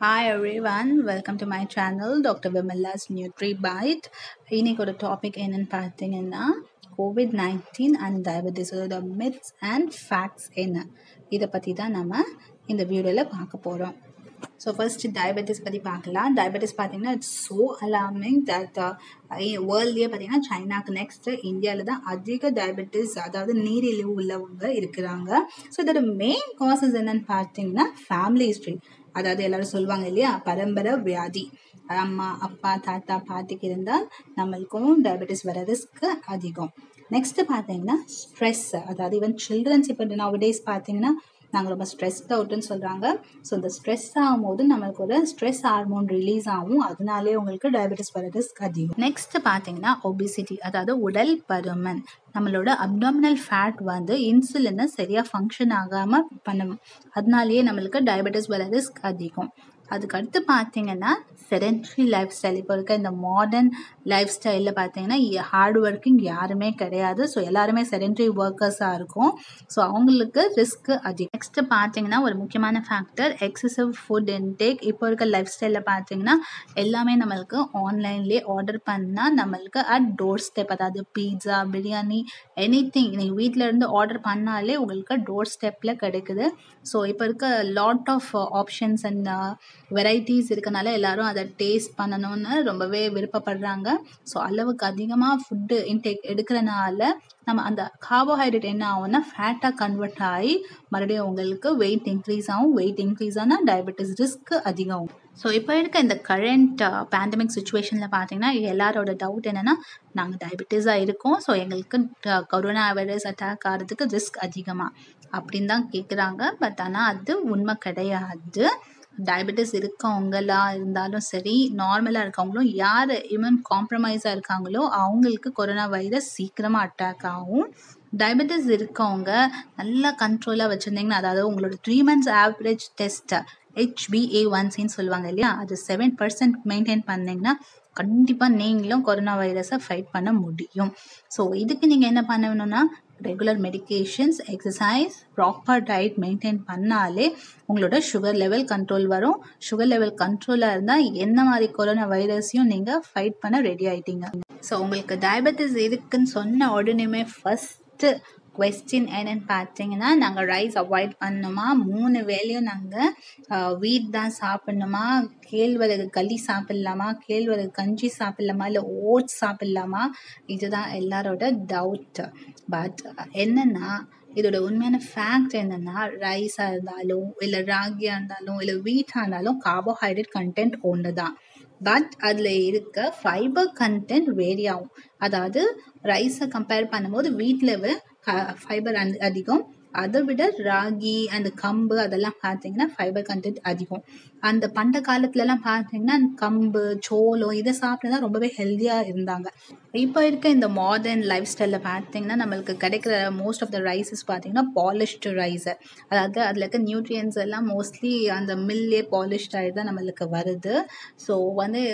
Hi everyone, welcome to my channel Dr. Vimala's Nutri Bite. இன்னைக்கு ஒரு topic என்னன்னு பார்த்தீங்கன்னா கோவிட் நைன்டீன் அண்ட் டயபெட்டிஸோட மித்ஸ் அண்ட் ஃபேக்ட்ஸ் என்ன இதை பற்றி தான் நம்ம இந்த வீடியோவில் பார்க்க போகிறோம் ஸோ ஃபர்ஸ்ட் டயபெட்டிஸ் பற்றி பார்க்கலாம் டயபெட்டிஸ் பார்த்தீங்கன்னா இட்ஸ் ஸோ அலார்மிங் தட் வேர்ல்ட்லேயே பார்த்தீங்கன்னா சைனாக்கு நெக்ஸ்ட் இந்தியாவில் தான் அதிக டயபெட்டிஸ் அதாவது நீரிழிவு உள்ளவங்க இருக்கிறாங்க ஸோ இதோட மெயின் காசஸ் என்னன்னு பார்த்தீங்கன்னா ஃபேமிலி ஹிஸ்ட்ரி அதாவது எல்லாரும் சொல்லுவாங்க இல்லையா பரம்பரை வியாதி அம்மா அப்பா தாத்தா பாட்டிக்கு இருந்தால் நம்மளுக்கும் டயபெட்டிஸ் வர ரிஸ்க் அதிகம் நெக்ஸ்ட் பார்த்தீங்கன்னா ஸ்ட்ரெஸ் அதாவது ஈவன் சில்ட்ரன்ஸ் இப்போ நவ டேஸ் பார்த்தீங்கன்னா நாங்கள் ரொம்ப ஸ்ட்ரெஸ்ட் அவுட்டுன்னு சொல்கிறாங்க ஸோ இந்த ஸ்ட்ரெஸ் ஆகும்போது நம்மளுக்கு ஒரு ஸ்ட்ரெஸ் ஹார்மோன் ரிலீஸ் ஆகும் அதனாலே உங்களுக்கு டயபெட்டிஸ் வர ரிஸ்க் அதிகம் நெக்ஸ்ட் பார்த்தீங்கன்னா ஒபிசிட்டி அதாவது உடல் பருமன் நம்மளோட அப்டாமினல் ஃபேட் வந்து இன்சுலினை சரியாக ஃபங்க்ஷன் ஆகாமல் பண்ணும் அதனாலேயே நம்மளுக்கு டயபெட்டிஸ் வர ரிஸ்க் அதிகம் அதுக்கு அடுத்து பார்த்தீங்கன்னா செடென்ட்ரி லைஃப் ஸ்டைல் இப்போ இருக்க இந்த மாடர்ன் லைஃப் ஸ்டைலில் பார்த்தீங்கன்னா ஹார்ட் ஒர்க்கிங் யாருமே கிடையாது ஸோ எல்லாருமே செடென்ட்ரி ஒர்க்கர்ஸாக இருக்கும் ஸோ அவங்களுக்கு ரிஸ்க்கு அதிகம் நெக்ஸ்ட்டு பார்த்தீங்கன்னா ஒரு முக்கியமான ஃபேக்டர் எக்ஸசிவ் ஃபுட் இன்டேக் இப்போ இருக்க லைஃப் ஸ்டைலில் பார்த்தீங்கன்னா எல்லாமே நம்மளுக்கு ஆன்லைன்லேயே ஆர்டர் பண்ணால் நம்மளுக்கு அட் டோர் ஸ்டெப் அதாவது பீட்சா பிரியாணி எனி திங் நீங்கள் வீட்டில் இருந்து ஆர்டர் பண்ணாலே உங்களுக்கு டோர் ஸ்டெப்பில் கிடைக்குது ஸோ இப்போ இருக்க lot of options and varieties இருக்கனால எல்லாரும் அதை டேஸ்ட் பண்ணணும்னு ரொம்பவே விருப்பப்படுறாங்க ஸோ அளவுக்கு அதிகமாக ஃபுட்டு இன்டேக் எடுக்கிறனால நம்ம அந்த கார்போஹைட்ரேட் என்ன ஆகும்னா ஃபேட்டாக கன்வெர்ட் ஆகி மறுபடியும் உங்களுக்கு வெயிட் இன்க்ரீஸ் ஆகும் வெயிட் இன்க்ரீஸ் ஆனால் டயபெட்டிஸ் ரிஸ்க் அதிகம் ஸோ இப்போ இருக்க இந்த கரண்ட் பேண்டமிக் சுச்சுவேஷனில் பார்த்தீங்கன்னா எல்லாரோட டவுட் என்னென்னா நாங்கள் டயபெட்டிஸாக இருக்கோம் ஸோ எங்களுக்கு கொரோனா வைரஸ் அட்டாக் ஆகிறதுக்கு ரிஸ்க் அதிகமாக அப்படின்னு தான் கேட்குறாங்க பட் ஆனால் அது உண்மை கிடையாது டயபெட்டிஸ் இருக்கவங்களா இருந்தாலும் சரி நார்மலாக இருக்கவங்களும் யார் இம்யூன் காம்ப்ரமைஸாக இருக்காங்களோ அவங்களுக்கு கொரோனா வைரஸ் சீக்கிரமாக அட்டாக் ஆகும் டயபெட்டிஸ் இருக்கவங்க நல்லா கண்ட்ரோலாக வச்சுருந்தீங்கன்னா அதாவது உங்களோட த்ரீ மந்த்ஸ் ஆவரேஜ் டெஸ்ட்டை ஹெச்பிஏ ஒன்சின்னு சொல்லுவாங்க இல்லையா அது செவன் பர்சன்ட் மெயின்டைன் பண்ணிங்கன்னா கண்டிப்பாக நீங்களும் கொரோனா வைரஸை ஃபைட் பண்ண முடியும் ஸோ இதுக்கு நீங்கள் என்ன பண்ணணும்னா regular medications exercise proper diet maintain பண்ணாலே உங்களோட சுகர் லெவல் கண்ட்ரோல் வரும் சுகர் லெவல் கண்ட்ரோலாக இருந்தால் என்ன மாதிரி கொரோனா வைரஸையும் நீங்கள் ஃபைட் பண்ண ரெடி ஆகிட்டீங்க ஸோ உங்களுக்கு டயபெட்டிஸ் இருக்குன்னு சொன்ன உடனேமே ஃபஸ்ட்டு கொஸ்டின் என்னன்னு பார்த்தீங்கன்னா நாங்கள் ரைஸ் அவாய்ட் பண்ணணுமா மூணு வேலையும் நாங்கள் வீட் தான் சாப்பிட்ணுமா கேழ்வரகு களி சாப்பிட்லாமா கேழ்வரகு கஞ்சி சாப்பிட்லாமா இல்லை ஓட்ஸ் சாப்பிட்லாமா இதுதான் எல்லாரோட டவுட் பட் என்னென்னா இதோட உண்மையான ஃபேக்ட் என்னென்னா ரைஸாக இருந்தாலும் இல்லை ராகியாக இருந்தாலும் இல்லை வீட்டாக இருந்தாலும் கார்போஹைட்ரேட் கண்டென்ட் ஒன்று தான் பட் அதில் இருக்க ஃபைபர் கண்டென்ட் வேரி ஆகும் அதாவது ரைஸை கம்பேர் பண்ணும்போது வீட்டில் ஃபைபர் அதிகம் அதை விட ராகி அந்த கம்பு அதெல்லாம் பார்த்தீங்கன்னா ஃபைபர் கண்டென்ட் அதிகம் அந்த பண்ட காலத்துலலாம் பார்த்தீங்கன்னா கம்பு சோளம் இதை சாப்பிட்டு தான் ரொம்பவே ஹெல்த்தியாக இருந்தாங்க இப்போ இருக்க இந்த மாடர்ன் லைஃப் ஸ்டைலில் பார்த்தீங்கன்னா நம்மளுக்கு கிடைக்கிற மோஸ்ட் ஆஃப் த ரைஸஸ் பார்த்தீங்கன்னா பாலிஷ்டு ரைஸு அதாவது அதில் இருக்க நியூட்ரியன்ஸ் எல்லாம் மோஸ்ட்லி அந்த மில்லே பாலிஷ்ட் ஆகி தான் நம்மளுக்கு வருது ஸோ வந்து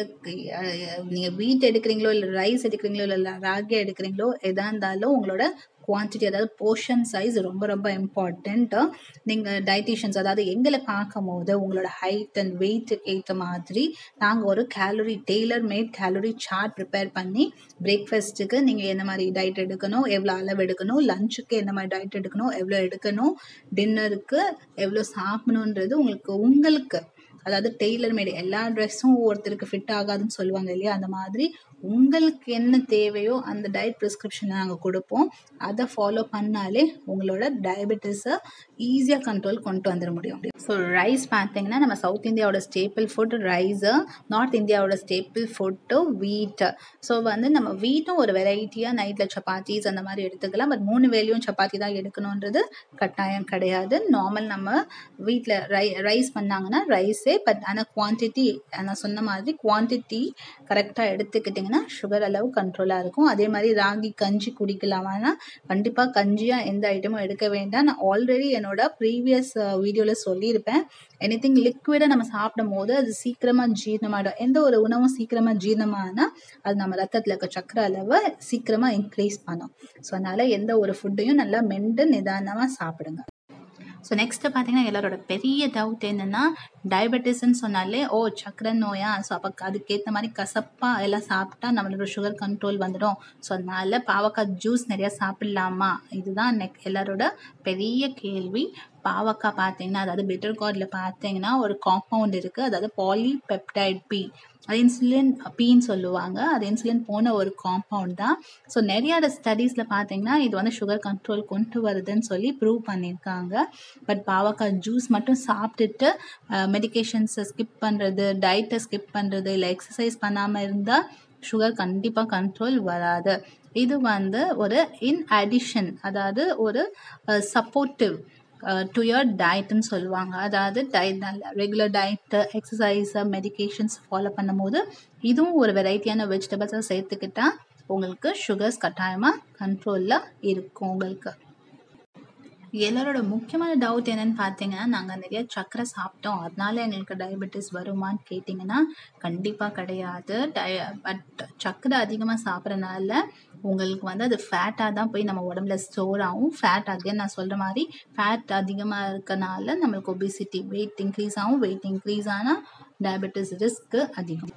நீங்கள் வீட் எடுக்கிறீங்களோ இல்லை ரைஸ் எடுக்கிறீங்களோ இல்லை ராகி எடுக்கிறீங்களோ எதாக இருந்தாலும் உங்களோட குவான்டிட்டி அதாவது போர்ஷன் சைஸ் ரொம்ப ரொம்ப இம்பார்ட்டண்ட்டு நீங்கள் டயட்டிஷியன்ஸ் அதாவது எங்களை பார்க்கும் போது உங்களோட ஹைட் அண்ட் வெயிட்டுக்கு ஏற்ற மாதிரி நாங்கள் ஒரு calorie tailor made calorie chart prepare பண்ணி பிரேக்ஃபாஸ்ட்டுக்கு நீங்கள் என்ன மாதிரி டயட் எடுக்கணும் எவ்வளோ அளவு எடுக்கணும் லஞ்சுக்கு என்ன மாதிரி டயட் எடுக்கணும் எவ்வளோ எடுக்கணும் டின்னருக்கு எவ்வளோ சாப்பிடணுன்றது உங்களுக்கு உங்களுக்கு அதாவது டெய்லர் மேடு எல்லா ட்ரெஸ்ஸும் ஒருத்தருக்கு ஃபிட் ஆகாதுன்னு சொல்லுவாங்க இல்லையா அந்த மாதிரி உங்களுக்கு என்ன தேவையோ அந்த டயட் ப்ரிஸ்கிரிப்ஷனை நாங்கள் கொடுப்போம் அதை ஃபாலோ பண்ணாலே உங்களோட டயபெட்டிஸை ஈஸியாக கண்ட்ரோல் கொண்டு வந்துட முடியும் ஸோ ரைஸ் பார்த்தீங்கன்னா நம்ம சவுத் இந்தியாவோட ஸ்டேப்பிள் ஃபுட் ரைஸு நார்த் இந்தியாவோட ஸ்டேப்பிள் ஃபுட்டு வீட்டு ஸோ வந்து நம்ம வீட்டும் ஒரு வெரைட்டியாக நைட்டில் சப்பாத்திஸ் அந்த மாதிரி எடுத்துக்கலாம் பட் மூணு வேலையும் சப்பாத்தி தான் எடுக்கணுன்றது கட்டாயம் கிடையாது நார்மல் நம்ம வீட்டில் ரை ரைஸ் பண்ணாங்கன்னா ரைஸே பட் ஆனால் குவான்டிட்டி நான் சொன்ன மாதிரி குவான்டிட்டி கரெக்டாக எடுத்துக்கிட்டிங்கன்னா சுகர் அளவு கண்ட்ரோலாக இருக்கும் அதே மாதிரி ராகி கஞ்சி குடிக்கலாமான்னா கண்டிப்பாக கஞ்சியாக எந்த ஐட்டமும் எடுக்க வேண்டாம் நான் ஆல்ரெடி என்னோட ப்ரீவியஸ் வீடியோவில் சொல்லியிருப்பேன் எனி திங் லிக்விடாக நம்ம சாப்பிடும் போது அது சீக்கிரமாக ஜீரணமாயிடும் எந்த ஒரு உணவும் சீக்கிரமாக ஜீரணமானா அது நம்ம ரத்தத்தில் இருக்க சக்கரை அளவை சீக்கிரமாக இன்க்ரீஸ் பண்ணும் ஸோ அதனால் எந்த ஒரு ஃபுட்டையும் நல்லா மெண்டு நிதானமாக சாப்பிடுங்க ஸோ நெக்ஸ்ட்டு பார்த்தீங்கன்னா எல்லாரோட பெரிய டவுட் என்னென்னா டயபெட்டிஸ்ன்னு சொன்னாலே ஓ சக்கரை நோயா ஸோ அப்போ அதுக்கேற்ற மாதிரி கசப்பாக எல்லாம் சாப்பிட்டா நம்மளோட சுகர் கண்ட்ரோல் வந்துடும் ஸோ அதனால பாவக்காய் ஜூஸ் நிறையா சாப்பிட்லாமா இதுதான் நெக் எல்லாரோட பெரிய கேள்வி பாவக்காய் பார்த்தீங்கன்னா அதாவது பெட்டர் கார்டில் பார்த்தீங்கன்னா ஒரு காம்பவுண்ட் இருக்குது அதாவது பாலிபெப்டைட் பி அது இன்சுலின் பின்னு சொல்லுவாங்க அது இன்சுலின் போன ஒரு காம்பவுண்ட் தான் ஸோ நிறைய ஸ்டடீஸில் பார்த்தீங்கன்னா இது வந்து சுகர் கண்ட்ரோல் கொண்டு வருதுன்னு சொல்லி ப்ரூவ் பண்ணியிருக்காங்க பட் பாவக்காய் ஜூஸ் மட்டும் சாப்பிட்டுட்டு மெடிக்கேஷன்ஸை ஸ்கிப் பண்ணுறது டயட்டை ஸ்கிப் பண்ணுறது இல்லை எக்ஸசைஸ் பண்ணாமல் இருந்தால் சுகர் கண்டிப்பாக கண்ட்ரோல் வராது இது வந்து ஒரு இன் அடிஷன் அதாவது ஒரு சப்போர்ட்டிவ் டு யர் டயட்னு சொல்லுவாங்க அதாவது டயட் நல்ல ரெகுலர் டயட்டு எக்ஸசைஸை மெடிக்கேஷன்ஸ் ஃபாலோ பண்ணும்போது இதுவும் ஒரு வெரைட்டியான வெஜிடபிள்ஸை சேர்த்துக்கிட்டால் உங்களுக்கு சுகர்ஸ் கட்டாயமாக கண்ட்ரோலில் இருக்கும் உங்களுக்கு எல்லாரோட முக்கியமான டவுட் என்னன்னு பார்த்தீங்கன்னா நாங்கள் நிறைய சர்க்கரை சாப்பிட்டோம் அதனால எங்களுக்கு டயபெட்டிஸ் வருமான்னு கேட்டிங்கன்னா கண்டிப்பாக கிடையாது டய பட் சர்க்கரை அதிகமாக சாப்பிட்றனால உங்களுக்கு வந்து அது ஃபேட்டாக தான் போய் நம்ம உடம்புல ஸ்டோர் ஆகும் ஃபேட் அகைன் நான் சொல்கிற மாதிரி ஃபேட் அதிகமாக இருக்கனால நம்மளுக்கு ஒபிசிட்டி வெயிட் இன்க்ரீஸ் ஆகும் வெயிட் இன்க்ரீஸ் ஆனால் டயபெட்டிஸ் ரிஸ்க்கு அதிகம்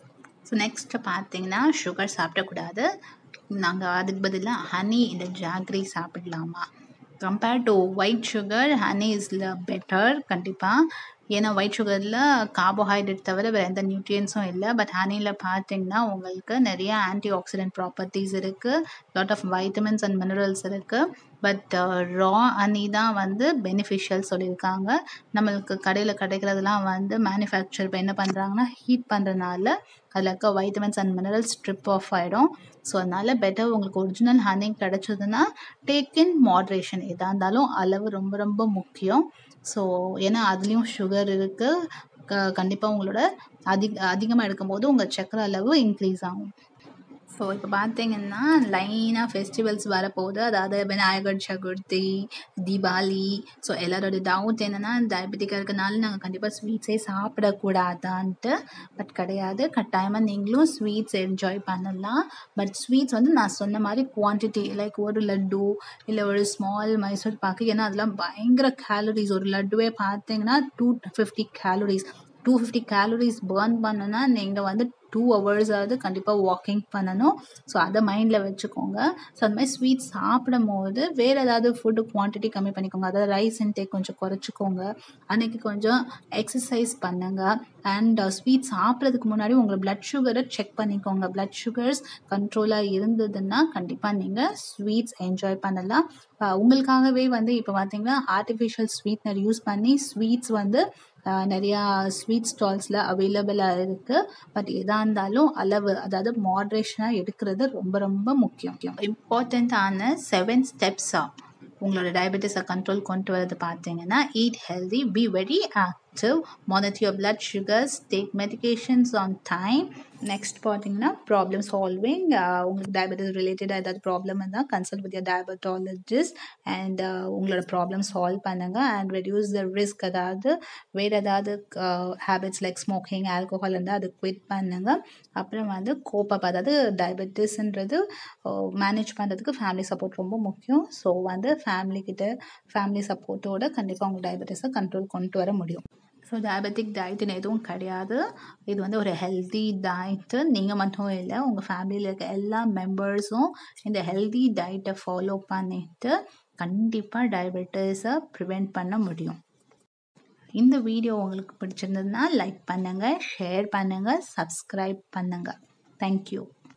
ஸோ நெக்ஸ்ட்டு பார்த்தீங்கன்னா சுகர் சாப்பிடக்கூடாது நாங்கள் அதுக்கு பதிலாக ஹனி இந்த ஜாக்ரி சாப்பிடலாமா compare to white sugar honey இஸில் பெட்டர் கண்டிப்பாக ஏன்னா ஒயிட் சுகரில் கார்போஹைட்ரேட் தவிர வேறு எந்த நியூட்ரியன்ஸும் இல்லை பட் ஹனியில் பார்த்தீங்கன்னா உங்களுக்கு நிறைய ஆன்டி ஆக்சிடென்ட் ப்ராப்பர்ட்டிஸ் இருக்குது lot of vitamins and minerals இருக்குது பட் ரா ஹனி தான் வந்து பெனிஃபிஷியல் சொல்லியிருக்காங்க நம்மளுக்கு கடையில் கிடைக்கிறதுலாம் வந்து மேனுஃபேக்சர் இப்போ என்ன பண்ணுறாங்கன்னா ஹீட் பண்ணுறதுனால அதில் இருக்க vitamins and minerals strip off ஆகிடும் ஸோ அதனால் பெட்டர் உங்களுக்கு ஒரிஜினல் ஹனி கிடச்சதுன்னா டேக் இன் மாட்ரேஷன் எதாக இருந்தாலும் அளவு ரொம்ப ரொம்ப முக்கியம் ஸோ ஏன்னா அதுலேயும் சுகர் இருக்குது க கண்டிப்பாக உங்களோட அதிக அதிகமாக எடுக்கும்போது உங்கள் சக்கரை அளவு இன்க்ரீஸ் ஆகும் ஸோ இப்போ பார்த்தீங்கன்னா லைனாக ஃபெஸ்டிவல்ஸ் வரப்போகுது அதாவது விநாயகர் சதுர்த்தி தீபாவளி ஸோ எல்லாரோட டவுட் என்னென்னா டயபெட்டிக்காக இருக்கனால நாங்கள் கண்டிப்பாக ஸ்வீட்ஸே சாப்பிடக்கூடாதான்ட்டு பட் கிடையாது கட்டாயமாக நீங்களும் ஸ்வீட்ஸ் என்ஜாய் பண்ணலாம் பட் ஸ்வீட்ஸ் வந்து நான் சொன்ன மாதிரி குவான்டிட்டி லைக் ஒரு லட்டு இல்லை ஒரு ஸ்மால் மைசூர் பாக்கு ஏன்னா அதெல்லாம் பயங்கர கேலரிஸ் ஒரு லட்டுவே பார்த்தீங்கன்னா two fifty calories two fifty calories burn பண்ணணுன்னா நீங்கள் வந்து டூ ஹவர்ஸாவது கண்டிப்பாக வாக்கிங் பண்ணணும் ஸோ அதை மைண்டில் வச்சுக்கோங்க ஸோ அந்த மாதிரி ஸ்வீட் சாப்பிடும் போது வேறு ஏதாவது ஃபுட்டு குவான்டிட்டி கம்மி பண்ணிக்கோங்க அதாவது ரைஸ் இன்டேக் கொஞ்சம் குறைச்சிக்கோங்க அன்றைக்கி கொஞ்சம் எக்ஸசைஸ் பண்ணுங்கள் அண்ட் ஸ்வீட் சாப்பிட்றதுக்கு முன்னாடி உங்களை பிளட் சுகரை செக் பண்ணிக்கோங்க பிளட் சுகர்ஸ் கண்ட்ரோலாக இருந்ததுன்னா கண்டிப்பாக நீங்கள் ஸ்வீட்ஸ் என்ஜாய் பண்ணலாம் உங்களுக்காகவே வந்து இப்போ பார்த்தீங்கன்னா ஆர்டிஃபிஷியல் ஸ்வீட்னர் யூஸ் பண்ணி ஸ்வீட்ஸ் வந்து நிறையா ஸ்வீட் ஸ்டால்ஸில் அவைலபிளாக இருக்குது பட் எதாக இருந்தாலும் அளவு அதாவது மாட்ரேஷனாக எடுக்கிறது ரொம்ப ரொம்ப முக்கியம் இம்பார்ட்டண்ட்டான செவன் ஸ்டெப்ஸாக உங்களோட டயபெட்டிஸை கண்ட்ரோல் கொண்டு வரது பார்த்தீங்கன்னா eat healthy be very active monitor your blood sugars take medications on time next பார்த்தீங்கன்னா ப்ராப்ளம் சால்விங் உங்களுக்கு டயபெட்டிஸ் ரிலேட்டடாக ஏதாவது ப்ராப்ளம் இருந்தால் consult with your diabetologist and உங்களோட ப்ராப்ளம் சால்வ் பண்ணுங்கள் அண்ட் ரெடியூஸ் த ரிஸ்க் அதாவது வேறு ஏதாவது ஹேபிட்ஸ் லைக் ஸ்மோக்கிங் ஆல்கோஹால் இருந்தால் அது குவிட் பண்ணுங்கள் அப்புறம் வந்து கோப்பப் அதாவது டயபெட்டிஸ்ன்றது மேனேஜ் பண்ணுறதுக்கு ஃபேமிலி சப்போர்ட் ரொம்ப முக்கியம் ஸோ வந்து ஃபேமிலிக்கிட்ட ஃபேமிலி சப்போர்ட்டோட கண்டிப்பாக உங்கள் டயபெட்டிஸை கண்ட்ரோல் கொண்டு வர முடியும் ஸோ டயபெட்டிக் டயட்டுன்னு எதுவும் கிடையாது இது வந்து ஒரு ஹெல்தி டயட்டு நீங்கள் மட்டும் இல்லை உங்கள் ஃபேமிலியில் இருக்க எல்லா மெம்பர்ஸும் இந்த ஹெல்தி டயட்டை ஃபாலோ பண்ணிவிட்டு கண்டிப்பாக டயபெட்டிஸை ப்ரிவெண்ட் பண்ண முடியும் இந்த வீடியோ உங்களுக்கு பிடிச்சிருந்ததுன்னா லைக் பண்ணுங்கள் ஷேர் பண்ணுங்கள் சப்ஸ்கிரைப் பண்ணுங்கள் தேங்க்யூ